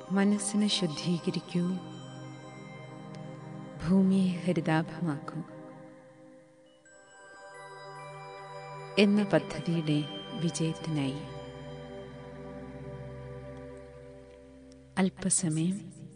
മനസ്സിനെ ശുദ്ധീകരിക്കൂ ഭൂമിയെ ഹരിതാഭമാക്കൂ എന്ന പദ്ധതിയുടെ വിജയത്തിനായി അല്പസമയം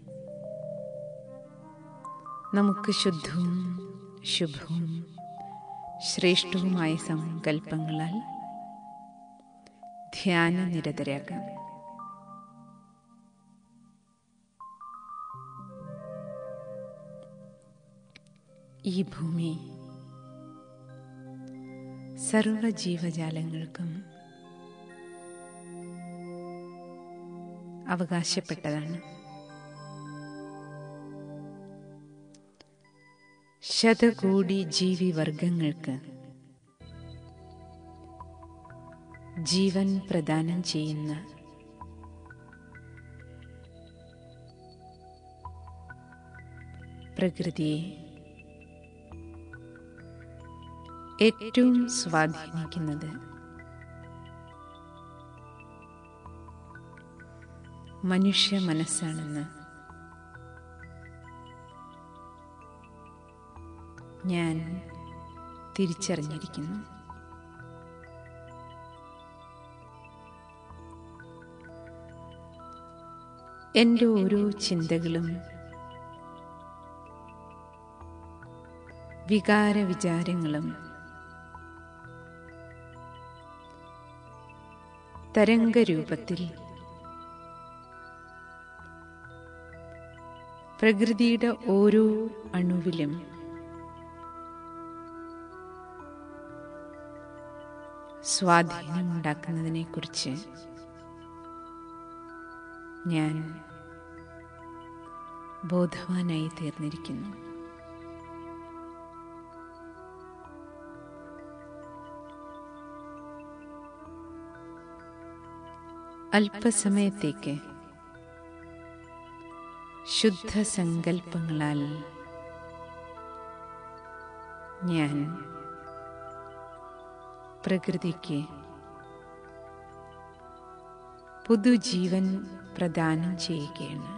നമുക്ക് ശുദ്ധവും ശുഭവും ശ്രേഷ്ഠവുമായ സങ്കല്പങ്ങളാൽ ധ്യാനനിരതരാകാം ഈ ഭൂമി സർവ ജീവജാലങ്ങൾക്കും അവകാശപ്പെട്ടതാണ് ശതകോടി ജീവിവർഗങ്ങൾക്ക് ജീവൻ പ്രദാനം ചെയ്യുന്ന പ്രകൃതിയെ ഏറ്റവും സ്വാധീനിക്കുന്നത് മനുഷ്യ മനസ്സാണെന്ന് ഞാൻ തിരിച്ചറിഞ്ഞിരിക്കുന്നു എൻ്റെ ഓരോ ചിന്തകളും വികാര വിചാരങ്ങളും തരംഗരൂപത്തിൽ പ്രകൃതിയുടെ ഓരോ അണുവിലും സ്വാധീനമുണ്ടാക്കുന്നതിനെക്കുറിച്ച് ഞാൻ ബോധവാനായി തീർന്നിരിക്കുന്നു അല്പസമയത്തേക്ക് ശുദ്ധ സങ്കല്പങ്ങളാൽ ഞാൻ പ്രകൃതിക്ക് പുതുജീവൻ പ്രദാനം ചെയ്യുകയാണ്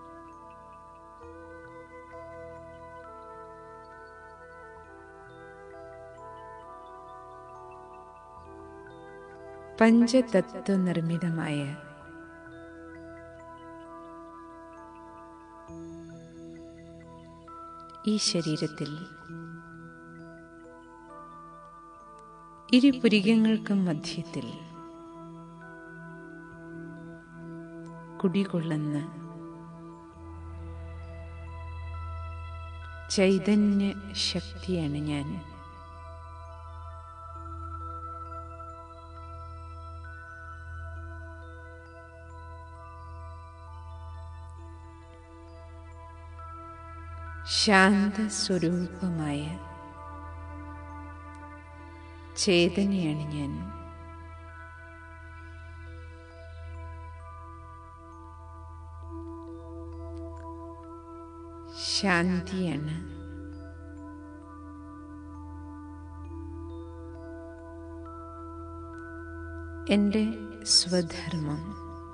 പഞ്ചതത്വ നിർമ്മിതമായ ഈ ശരീരത്തിൽ ഇരുപുരികങ്ങൾക്കും മധ്യത്തിൽ കുടികൊള്ളുന്ന ചൈതന്യ ശക്തിയാണ് ഞാൻ ശാന്തസ്വരൂപമായ ചേതനയാണ് ഞാൻ ശാന്തിയാണ് എൻ്റെ സ്വധർമ്മം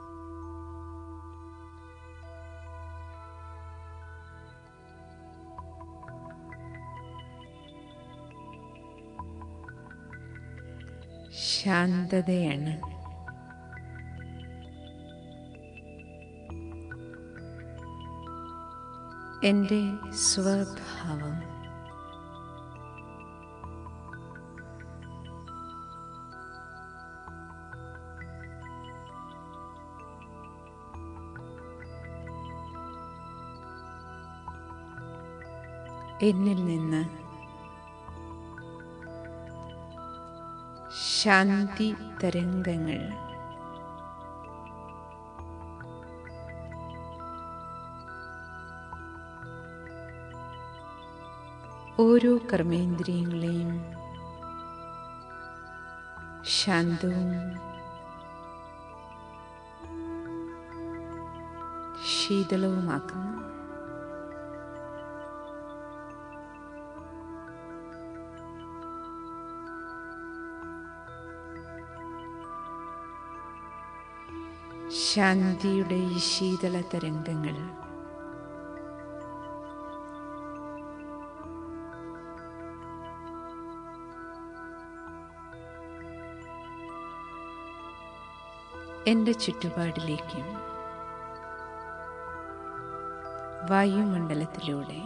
ശാന്തതയാണ് എൻ്റെ സ്വഭാവം എന്നിൽ നിന്ന് ശാന്തി തരംഗങ്ങൾ ഓരോ കർമ്മേന്ദ്രിയങ്ങളെയും ശാന്തവും ശീതളവുമാക്കുന്നു ശാന്തിയുടെ ഈ ശീതള തരംഗങ്ങൾ എൻ്റെ ചുറ്റുപാടിലേക്കും വായുമണ്ഡലത്തിലൂടെ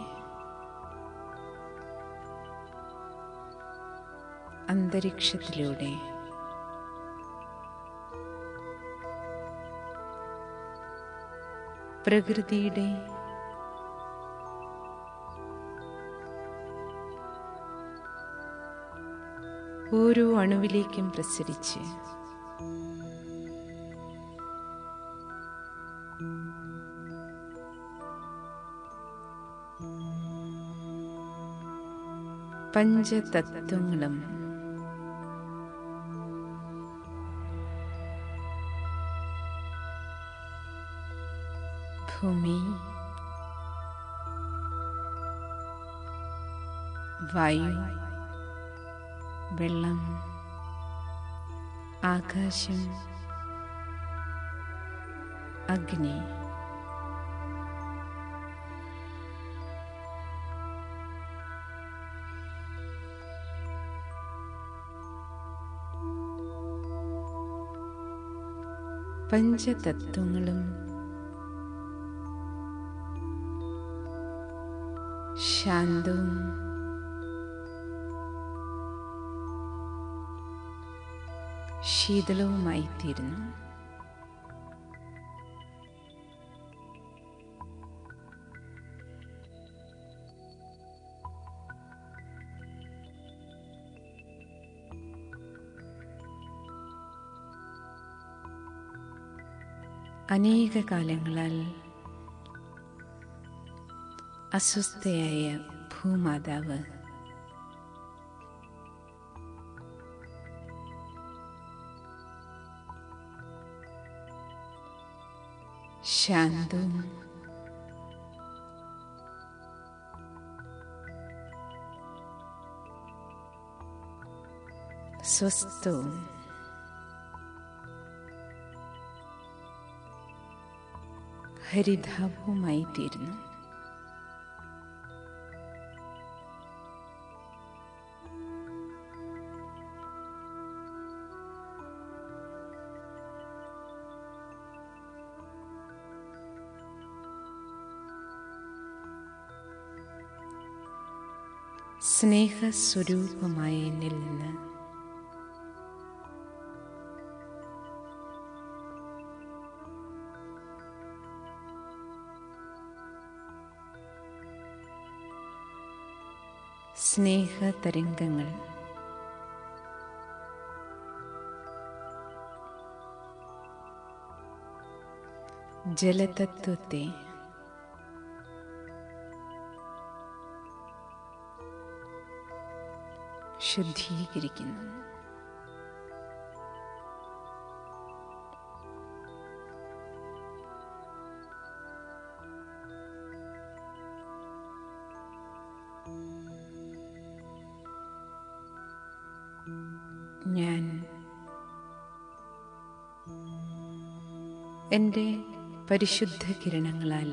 അന്തരീക്ഷത്തിലൂടെ പ്രകൃതിയുടെ ഓരോ അണുവിലേക്കും പ്രസരിച്ച് പഞ്ചതത്വങ്ങളും ഭൂമി വായു വെള്ളം ആകാശം അഗ്നി പഞ്ചതത്വങ്ങളും ശാന്തവും ശീതളവുമായിത്തീരുന്നു അനേക കാലങ്ങളാൽ അസ്വസ്ഥയായ ഭൂമാതാവ് ശാന്തവും സ്വസ്ഥവും ഹരിതാപവുമായി തീരുന്നു സ്നേഹസ്വരൂപമായ എന്നിൽ നിന്ന് സ്നേഹതരംഗങ്ങൾ ജലതത്വത്തെ ശുദ്ധീകരിക്കുന്നു ഞാൻ എൻ്റെ പരിശുദ്ധ കിരണങ്ങളാൽ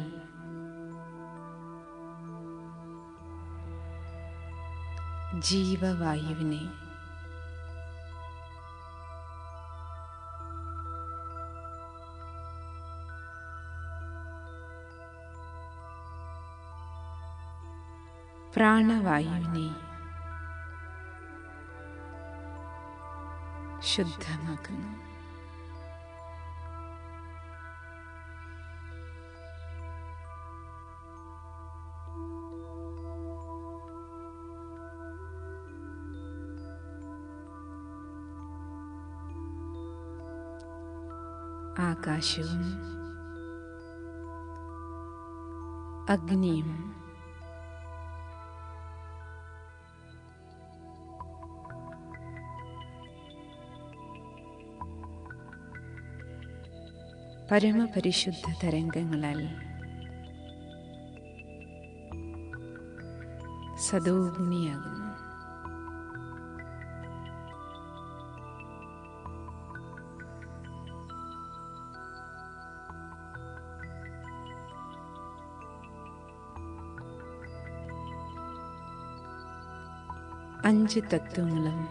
ജീവവായുവിനെ പ്രാണവായുവിനെ ശുദ്ധമാക്കുന്നു ആകാശവും അഗ്നിയും പരമപരിശുദ്ധ തരംഗങ്ങളാൽ സദോഗുണിയാകുന്നു അഞ്ച് തത്വങ്ങളും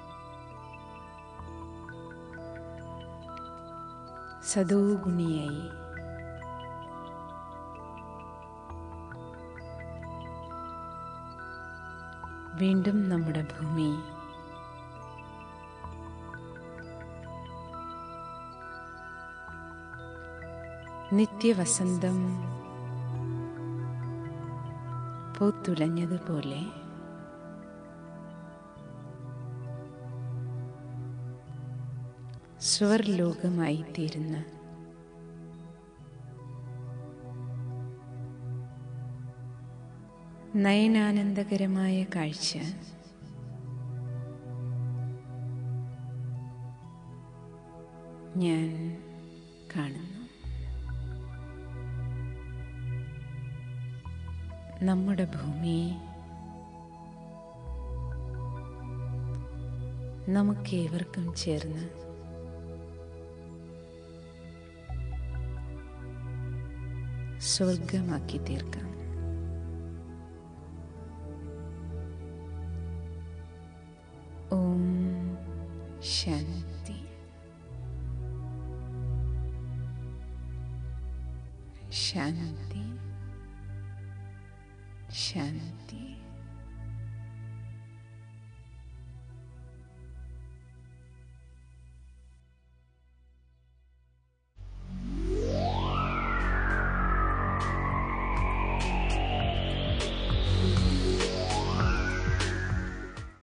സദോ ഗുണിയായി വീണ്ടും നമ്മുടെ ഭൂമി നിത്യവസന്തം പൂത്തുലഞ്ഞതുപോലെ സ്വർലോകമായി തീരുന്ന നയനാനന്ദകരമായ കാഴ്ച ഞാൻ കാണുന്നു നമ്മുടെ ഭൂമി നമുക്കേവർക്കും ചേർന്ന് സ്വർഗമാക്കി തീർക്കാം ഓം ശാന്തി ശാന്തി